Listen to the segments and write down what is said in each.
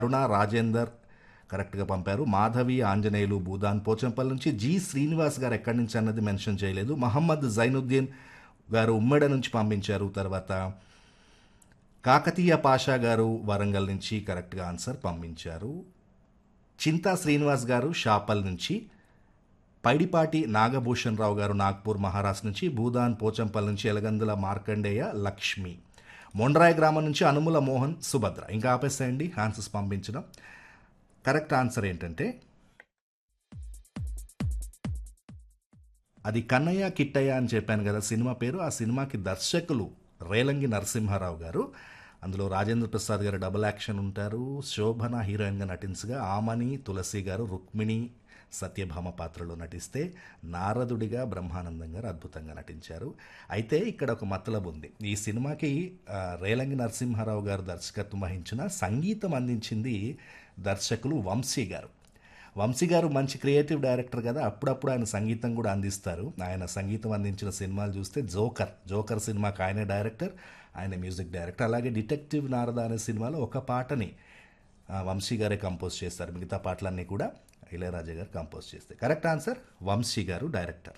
అరుణ రాజేందర్ కరెక్ట్గా పంపారు మాధవి ఆంజనేయులు భూదాన్ పోచంపల్లి నుంచి జి శ్రీనివాస్ గారు ఎక్కడి నుంచి అన్నది మెన్షన్ చేయలేదు మహమ్మద్ జైనుద్దీన్ గారు ఉమ్మడి నుంచి పంపించారు తర్వాత కాకతీయ పాషా గారు వరంగల్ నుంచి కరెక్ట్గా ఆన్సర్ పంపించారు చింతా శ్రీనివాస్ గారు షాపల్ నుంచి పైడిపాటి నాగభూషణ్ రావు గారు నాగ్పూర్ మహారాష్ట్ర నుంచి భూదాన్ పోచంపల్లి నుంచి ఎలగందుల మార్కండేయ లక్ష్మి మొండ్రాయి గ్రామం నుంచి అనుముల మోహన్ సుభద్ర ఇంకా ఆపేసేయండి ఆన్సర్స్ పంపించడం కరెక్ట్ ఆన్సర్ ఏంటంటే అది కన్నయ్య కిట్టయ్య అని చెప్పాను కదా సినిమా పేరు ఆ సినిమాకి దర్శకులు రేలంగి నరసింహారావు గారు అందులో రాజేంద్ర ప్రసాద్ గారు డబుల్ యాక్షన్ ఉంటారు శోభన హీరోయిన్గా నటించగా ఆమని తులసి గారు రుక్మిణి సత్యభామ పాత్రలో నటిస్తే నారదుడిగా బ్రహ్మానందం గారు అద్భుతంగా నటించారు అయితే ఇక్కడ ఒక మతలబు ఉంది ఈ సినిమాకి ఆ, రేలంగి నరసింహారావు గారు దర్శకత్వం వహించిన సంగీతం అందించింది దర్శకులు వంశీ గారు వంశీ గారు మంచి క్రియేటివ్ డైరెక్టర్ కదా అప్పుడప్పుడు ఆయన సంగీతం కూడా అందిస్తారు ఆయన సంగీతం అందించిన సినిమాలు చూస్తే జోకర్ జోకర్ సినిమాకి ఆయనే డైరెక్టర్ ఆయన మ్యూజిక్ డైరెక్టర్ అలాగే డిటెక్టివ్ నారద అనే సినిమాలో ఒక పాటని ఆ, వంశీ గారే కంపోజ్ చేస్తారు మిగతా పాటలన్నీ కూడా ఇళయరాజా గారు కంపోజ్ చేస్తే కరెక్ట్ ఆన్సర్ వంశీ గారు డైరెక్టర్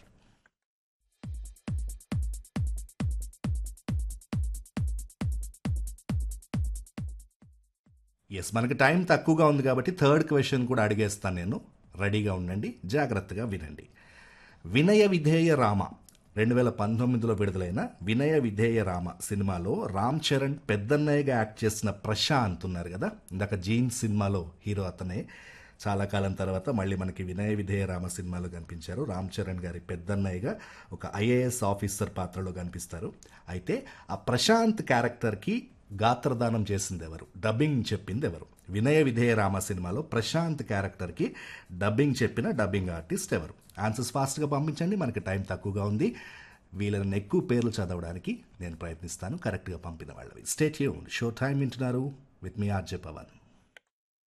ఎస్ మనకి టైం తక్కువగా ఉంది కాబట్టి థర్డ్ క్వశ్చన్ కూడా అడిగేస్తాను నేను రెడీగా ఉండండి జాగ్రత్తగా వినండి వినయ విధేయ రామ రెండు వేల పంతొమ్మిదిలో విడుదలైన వినయ విధేయ రామ సినిమాలో రామ్ చరణ్ పెద్దన్నయ్యగా యాక్ట్ చేసిన ప్రశాంత్ ఉన్నారు కదా ఇందాక జీన్స్ సినిమాలో హీరో అతనే చాలా కాలం తర్వాత మళ్ళీ మనకి వినయ విధేయ రామ సినిమాలో కనిపించారు రామ్ చరణ్ గారి పెద్దన్నయ్యగా ఒక ఐఏఎస్ ఆఫీసర్ పాత్రలో కనిపిస్తారు అయితే ఆ ప్రశాంత్ క్యారెక్టర్కి గాత్రదానం చేసింది ఎవరు డబ్బింగ్ చెప్పింది ఎవరు వినయ విధేయ రామ సినిమాలో ప్రశాంత్ క్యారెక్టర్కి డబ్బింగ్ చెప్పిన డబ్బింగ్ ఆర్టిస్ట్ ఎవరు ఆన్సర్స్ ఫాస్ట్గా పంపించండి మనకి టైం తక్కువగా ఉంది వీళ్ళని ఎక్కువ పేర్లు చదవడానికి నేను ప్రయత్నిస్తాను కరెక్ట్గా పంపిన వాళ్ళవి స్టేట్ షో టైం వింటున్నారు విత్ మీ ఆర్జే పవన్